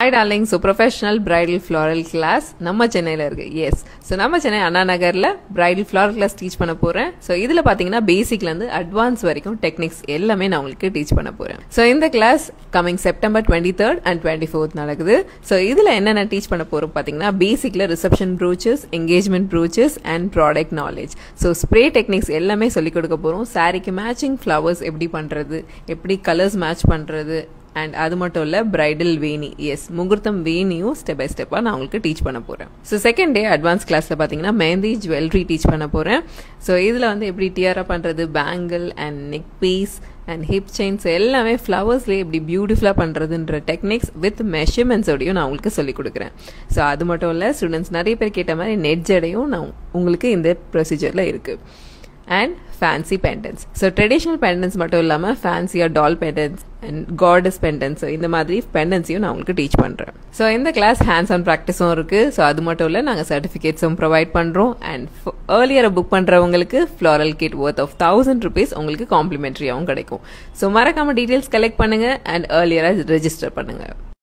hi darling so professional bridal floral class நம்ம சென்னையில் இருக்கு எஸ் ஸோ நம்ம சென்னை அண்ணா நகரில் பிரைடல் ஃப்ளாரல் கிளாஸ் டீச் பண்ண போகிறேன் ஸோ இதில் பார்த்தீங்கன்னா பேசிக்லேருந்து அட்வான்ஸ் வரைக்கும் டெக்னிக்ஸ் எல்லாமே நான் உங்களுக்கு டீச் பண்ண போகிறேன் ஸோ இந்த class coming September twenty third and twenty fourth நடக்குது ஸோ இதில் என்னென்ன டீச் பண்ண போகிறோம் பார்த்தீங்கன்னா பேசிக்கில் reception brooches engagement brooches and product knowledge so spray techniques எல்லாமே சொல்லிக் கொடுக்க போகிறோம் சாரிக்கு மேட்சிங் ஃப்ளவர்ஸ் எப்படி பண்ணுறது எப்படி கலர்ஸ் மேட்ச் பண்ணுறது அண்ட் அது மட்டும் இல்லை பிரைடல் வேணி எஸ் முகூர்த்தம் வேணியும் ஸ்டெப் பை ஸ்டெப்பாக நான் உங்களுக்கு டீச் பண்ண போகிறேன் ஸோ செகண்ட் டே அட்வான்ஸ் கிளாஸில் பார்த்தீங்கன்னா மெஹந்தி ஜுவல்லரி டீச் பண்ண போகிறேன் ஸோ இதில் வந்து எப்படி டியரா பண்ணுறது bangle and neck piece and hip chains எல்லாமே ஃப்ளவர்ஸ்லேயே எப்படி பியூட்டிஃபுல்லாக பண்ணுறதுன்ற டெக்னிக்ஸ் வித் மெஷர்மெண்ட்ஸோடையும் நான் உங்களுக்கு சொல்லிக் கொடுக்குறேன் ஸோ அது மட்டும் இல்லை ஸ்டூடெண்ட்ஸ் நிறைய பேர் கேட்ட மாதிரி நெட் ஜடையும் நான் உங்களுக்கு இந்த ப்ரொசீஜரில் இருக்குது and fancy pendants so traditional pendants மட்டும் இல்லாமல் ஃபேன்சியாக டால் பெண்டன்ஸ் அண்ட் கார்டஸ் பெண்டன்ஸ் இந்த மாதிரி பெண்டன்ஸையும் நான் உங்களுக்கு டீச் பண்ணுறேன் ஸோ இந்த கிளாஸ் ஹேண்ட்ஸ் ஆன் ப்ராக்டிஸும் இருக்குது ஸோ அது மட்டும் இல்லை நாங்கள் சர்டிஃபிகேட்ஸும் ப்ரொவைட் பண்ணுறோம் அண்ட் ஏர்லியரை புக் பண்ணுறவங்களுக்கு floral kit worth of thousand rupees உங்களுக்கு காம்ப்ளிமெண்ட்ரியாகவும் கிடைக்கும் ஸோ மறக்காமல் டீட்டெயில்ஸ் கலெக்ட் பண்ணுங்கள் அண்ட் ஏர்லியராக ரெஜிஸ்டர் பண்ணுங்கள்